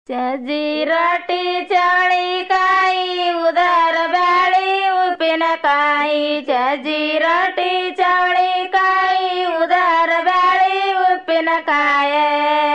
ಸಜ್ಜಿ ರೊಟ್ಟಿ ಚವಳಿಕಾಯಿ ಉದರ ಬ್ಯಾಳಿ ಉಪ್ಪಿನಕಾಯಿ ಸಜ್ಜಿ ರೊಟ್ಟಿ ಚವಳಿಕಾಯಿ ಉದರ ಬ್ಯಾಳಿ ಉಪ್ಪಿನಕಾಯಿ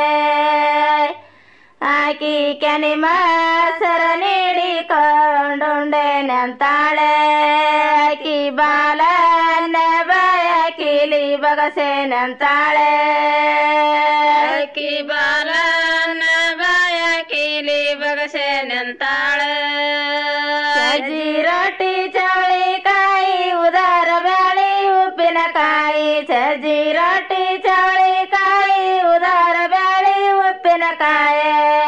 ಆಕಿ ಕೆನಿ ಮಾಸರ ನೀಡಿಕೊಂಡುಂಡೆ ನಂತಾಳೆ ಆಕಿ ಬಾಲನ್ನ ಬಾಯ ಕಿಲಿ ಬಗಸೆ ನಂತಾಳೆ ಆಕಿ ಬಾಲನ್ನ ಬಾಯ ಕಿಲಿ ಬಗಸೆ ನಂತಾಳೆ ಸಜ್ಜಿ ರೊಟ್ಟಿ ಚವಳಿಕಾಯಿ ಉದಾರ ಬ್ಯಾಳಿ ಉಪ್ಪಿನಕಾಯಿ ಸಜ್ಜಿ ರೊಟ್ಟಿ ಚವಳಿಕಾಯಿ ಉದಾರ ಬ್ಯಾಳಿ ಉಪ್ಪಿನಕಾಯಿ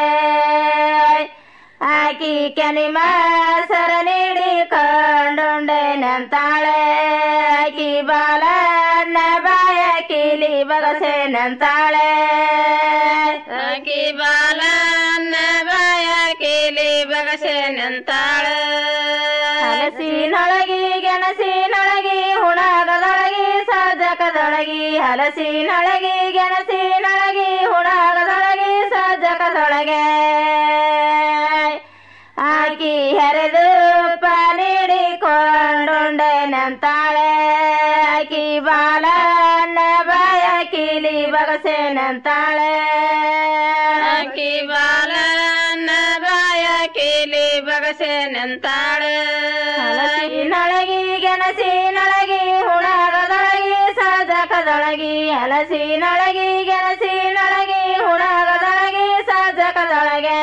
ಆಕಿ ಕೆನಿ ಮಾಸರ ನೀಡಿಕೊಂಡುಂಡೆ ನಂತಾಳೆ ಆಕಿ ಬಾಲನ್ನ ಬಾಯ ಕಿಲಿ ಬಗಸೆ ನಂತಾಳೆ ಆಕಿ ಬಾಲನ್ನ ಬಾಯ ಕಿಲಿ ಬಗಸೆ ನಂತಾಳೆ ಹಲಸಿನೊಳಗಿ ಗೆಣಸಿನೊಳಗಿ ಹುಣಾಗದೊಳಗಿ ಸಜ್ಜಕದೊಳಗಿ ಹಲಸಿನೊಳಗಿ ಗೆಣಸಿನೊಳಗಿ ಹುಣಾಗದೊಳಗಿ ಸಜ್ಜಕದೊಳಗೆ ಆಕಿ ಹೆರೆದು ನೀಡಿಕೊಂಡುಂಡೆ ನಂತಾಳೆ ಆಕಿ ಬಾಲನ್ನ ಬಾಯ ಕಿಲಿ ಬಗಸೆ ನಂತಾಳೆ ಆಕಿ ಬಾಲನ್ನ ಬಾಯ ಕಿಲಿ ಬಗಸೆ ನಂತಾಳೆ ಹಲಸಿನೊಳಗಿ ಗೆಣಸಿನೊಳಗಿ ಹುಣಾಗದೊಳಗಿ ಸಜಕದೊಳಗಿ ಹಲಸಿನೊಳಗಿ ಗೆಣಸಿನೊಳಗಿ ಹುಣಾಗದೊಳಗಿ ಸಜಕದೊಳಗೆ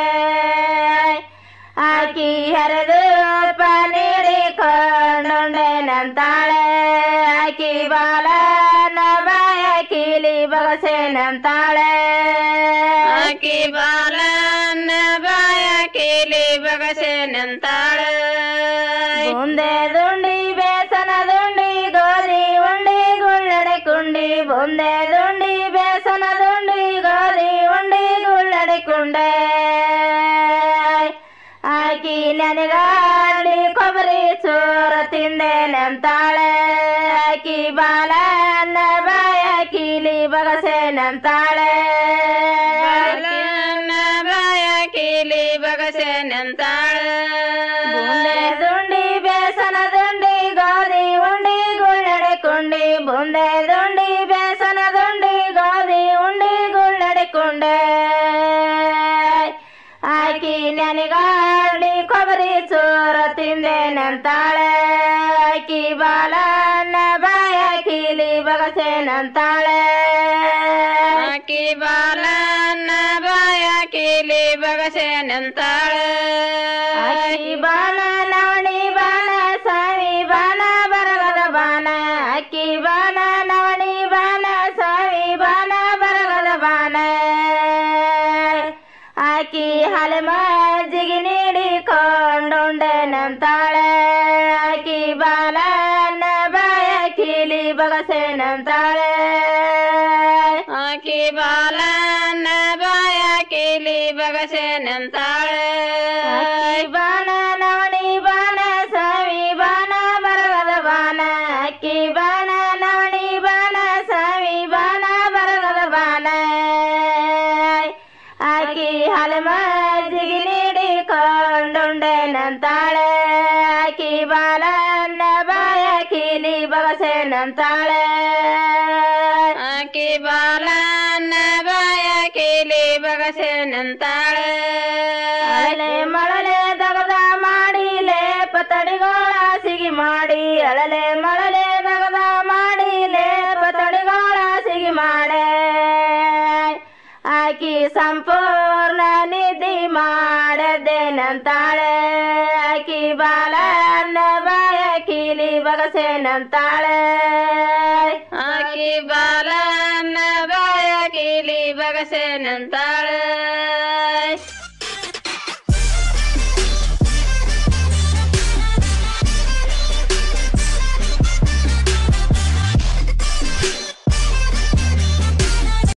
ಆಕಿ ಹರಿದು ನೀಡಿಕೊಂಡುಂಡೆ ನಂತಾಳೆ ಆಕಿ ಬಾಲನ ಬಾಯ ಕಿಲಿ ಬಗಸೆ ನಂತಾಳೆ ಆಕಿ ಬಾಲನ ಬಾಯ ಕಿಲಿ ಬಗಸೆ ನಂತಾಳೆ ಮುಂದೆ ದುಂಡಿ ಬೇಸನ ದುಂಡಿ ಗೋಧಿ ಉಂಡಿ ಗುಳ್ಳಡೆ ಕುಂಡಿ ಮುಂದೆ ದುಂಡಿ ಬೇಸನ ದುಂಡಿ ಗೋಧಿ ಉಂಡಿ ಗುಳ್ಳಡೆ ಕುಂಡೆ ಆಕಿ ನನಗಾಡಿ ಕೊಬ್ಬರಿ ಚೂರ ತಿಂದೆ ನಂತಾಳೆ ಆಕಿ ಬಾಲನ್ನ ಬಾಯ ಕಿಲಿ ಬಗಸೆ ನಂತಾಳೆ ಬಾಯ ಕಿಲಿ ಬಗಸೆ ನಂತಾಳೆ ಬುಂದೆ ದುಂಡಿ ಬೇಸನ ದುಂಡಿ ಗೋಧಿ ಉಂಡಿ ಗುಳ್ಳಡೆ ಕುಂಡಿ ಬುಂದೆ ದುಂಡಿ ಬೇಸನ ದುಂಡಿ ಗೋಧಿ ಉಂಡಿ ಗುಳ್ಳಡೆ ಕುಂಡೆ ಆಕಿ ನನಗಾಡಿ ಕೊಬ್ಬರಿ ಚೂರ ತಿಂದೆ ನಂತಾಳೆ ಆಕಿ ಬಾಲನ್ನ ಬಾಯ ಕಿಲಿ ಬಗಸೆ ನಂತಾಳೆ ಆಕಿ ಬಾಲನ್ನ ಬಾಯ ಕಿಲಿ ಬಗಸೆ ನಂತಾಳೆ ಆಕಿ ಬಾಣ ನವಣಿ ಬಾಣ ಸಾವಿ ಬಾಣ ಬರಗದ ಬಾಣ ಅಕ್ಕಿ ಬಾಣ ನವಣಿ ಬಾಣ ಸಾವಿ ಬಾಣ ಬರಗದ ಬಾಣ ಆಕಿ ಹಲೆ ಮಜ್ಜಿಗೆ ನೀಡಿಕೊಂಡುಂಡೆ ನಂತಾಳೆ ಆಕಿ ಬಾಲನ್ನ ಬಾಯ ಕಿಲಿ ಬಗಸೆ ನಂತಾಳೆ ಆಕಿ ಬಾಲನ್ನ ಬಾಯ ಕಿಲಿ ಬಗಸೆ ನಂತಾಳೆ ಆಕಿ ಬಾಣ ನವಣಿ ಬಾಣ ಸಾವಿ ಬಾಣ ಬರಗದ ಬಾಣ ಅಕ್ಕಿ ಬಾಣ ನವಣಿ ಬಾಣ ಸಾವಿ ಬಾಣ ಬರಗದ ಬಾಣ ಆಕಿ ಹಲೆ ಮಜ್ಜಿಗೆ ನೀಡಿಕೊಂಡುಂಡೆ ನಂತಾಳೆ ಆಕಿ ಬಾಲನ್ನ ಬಾಯ ಕಿಲಿ ಬಗಸೆ ನಂತಾಳೆ ಆಕಿ ಬಾಲನ್ನ ಬಾಯ ಕಿಲಿ ಬಗಸೆ ನಂತಾಳೆ ಅಳಲೆ ಮಳಲೆ ದಗದ ಮಾಡಿ ಲೇಪ ತಡಿಗೋಳ ಸಿಗಿ ಮಾಡಿ ಅಳಲೆ ಮಳಲೆ ದಗದ ಮಾಡಿ ಲೇಪ ತಡಿಗೋಳ ಸಿಗಿ ಮಾಡೆ ಆಕಿ ಸಂಪೂರ್ಣ ನಿಧಿ ಮಾಡದೆ ನಂತಾಳೆ ಆಕಿ ಬಾಲನ್ನ ಬಾಯ ಕಿಲಿ ಬಗಸೆ ನಂತಾಳೆ ಆಕಿ ಬಾಲನ್ನ ಬಾಯ ಕಿಲಿ ಬಗಸೆ ನಂತಾಳೆ